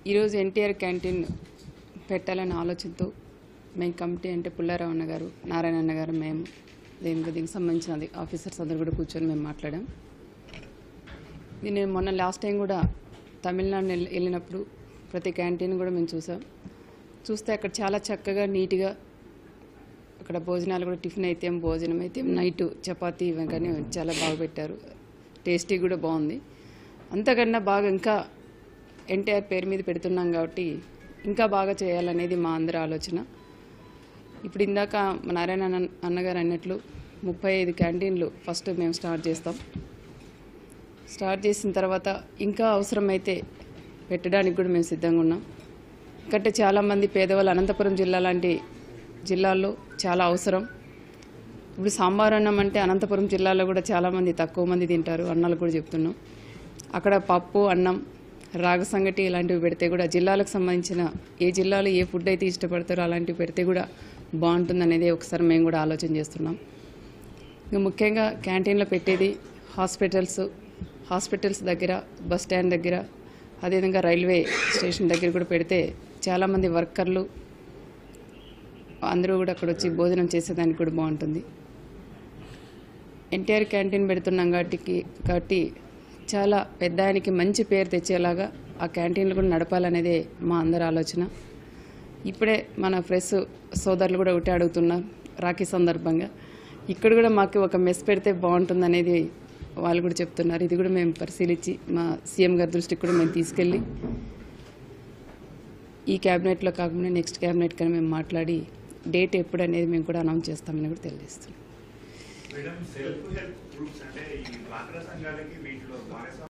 ఈరోజు ఎన్టీఆర్ క్యాంటీన్ పెట్టాలనే ఆలోచనతో మేము కమిటీ అంటే పుల్లారావు అన్న గారు నారాయణ అన్న గారు మేము దీనికి దీనికి సంబంధించిన ఆఫీసర్స్ అందరు కూడా కూర్చొని మేము మాట్లాడాం ఇది నేను మొన్న లాస్ట్ టైం కూడా తమిళనాడు వెళ్ళి- వెళ్ళినప్పుడు ప్రతి క్యాంటీన్ కూడా మేము చూసాం చూస్తే అక్కడ చాలా చక్కగా నీట్గా అక్కడ భోజనాలు కూడా టిఫిన్ అయితే ఏం, భోజనం అయితే ఏం, నైట్ చపాతీ ఇవి కానీ చాలా బాగా పెట్టారు టేస్టీ కూడా బాగుంది అంతకన్నా బాగా ఇంకా ఎన్టీఆర్ పేరు మీద పెడుతున్నాం కాబట్టి ఇంకా బాగా చేయాలనేది మా అందరి ఆలోచన ఇప్పుడు ఇందాక మా నారాయణ అన్న- అన్నగారు అన్నట్లు ముప్పై ఐదు క్యాంటీన్లు ఫస్ట్ మేము స్టార్ట్ చేస్తాం స్టార్ట్ చేసిన తర్వాత ఇంకా అవసరమైతే పెట్టడానికి కూడా మేము సిద్ధంగా ఉన్నాం ఎందుకంటే చాలామంది పేదవాళ్ళు అనంతపురం జిల్లా లాంటి జిల్లాల్లో చాలా అవసరం ఇప్పుడు సాంబార్ అన్నం అంటే అనంతపురం జిల్లాలో కూడా చాలామంది తక్కువ మంది తింటారు అన్నాలు కూడా చెప్తున్నాం అక్కడ పప్పు అన్నం రాగ సంగటి ఇలాంటివి పెడితే కూడా జిల్లాలకు సంబంధించిన ఏ జిల్లాలో ఏ ఫుడ్ అయితే ఇష్టపడతారో అలాంటివి పెడితే కూడా బాగుంటుంది అనేది ఒకసారి మేము కూడా ఆలోచన చేస్తున్నాం ఇంకా ముఖ్యంగా క్యాంటీన్లో పెట్టేది హాస్పిటల్స్ హాస్పిటల్స్ దగ్గర బస్ స్టాండ్ దగ్గర అదేవిధంగా రైల్వే స్టేషన్ దగ్గర కూడా పెడితే చాలామంది వర్కర్లు అందరూ కూడా అక్కడ వచ్చి భోజనం చేసేదానికి కూడా బాగుంటుంది ఎన్టీఆర్ క్యాంటీన్ పెడుతున్నాం కాబట్టి కాబట్టి చాలా పెద్ద ఆయనకి మంచి పేరు తెచ్చేలాగా ఆ క్యాంటీన్లు కూడా నడపాలనేదే మా అందరి ఆలోచన ఇప్పుడే మన ప్రెస్ సోదరులు కూడా ఒకటే అడుగుతున్నారు రాఖీ సందర్భంగా ఇక్కడ కూడా మాకు ఒక మెస్ పెడితే బాగుంటుంది అనేది వాళ్ళు కూడా చెప్తున్నారు ఇది కూడా మేము పరిశీలించి మా సీఎం గారి దృష్టికి కూడా మేము తీసుకెళ్ళి ఈ క్యాబినెట్లో కాకుండా నెక్స్ట్ క్యాబినెట్ కానీ మేము మాట్లాడి డేట్ ఎప్పుడు అనేది మేము కూడా అనౌన్స్ చేస్తామని కూడా తెలియజేస్తున్నాం మేడం సెల్ఫ్ హెల్ప్ గ్రూప్స్ అంటే ఈ డ్వాక్రా సంఘాలకి వీటిలో భాగస్వామ్యం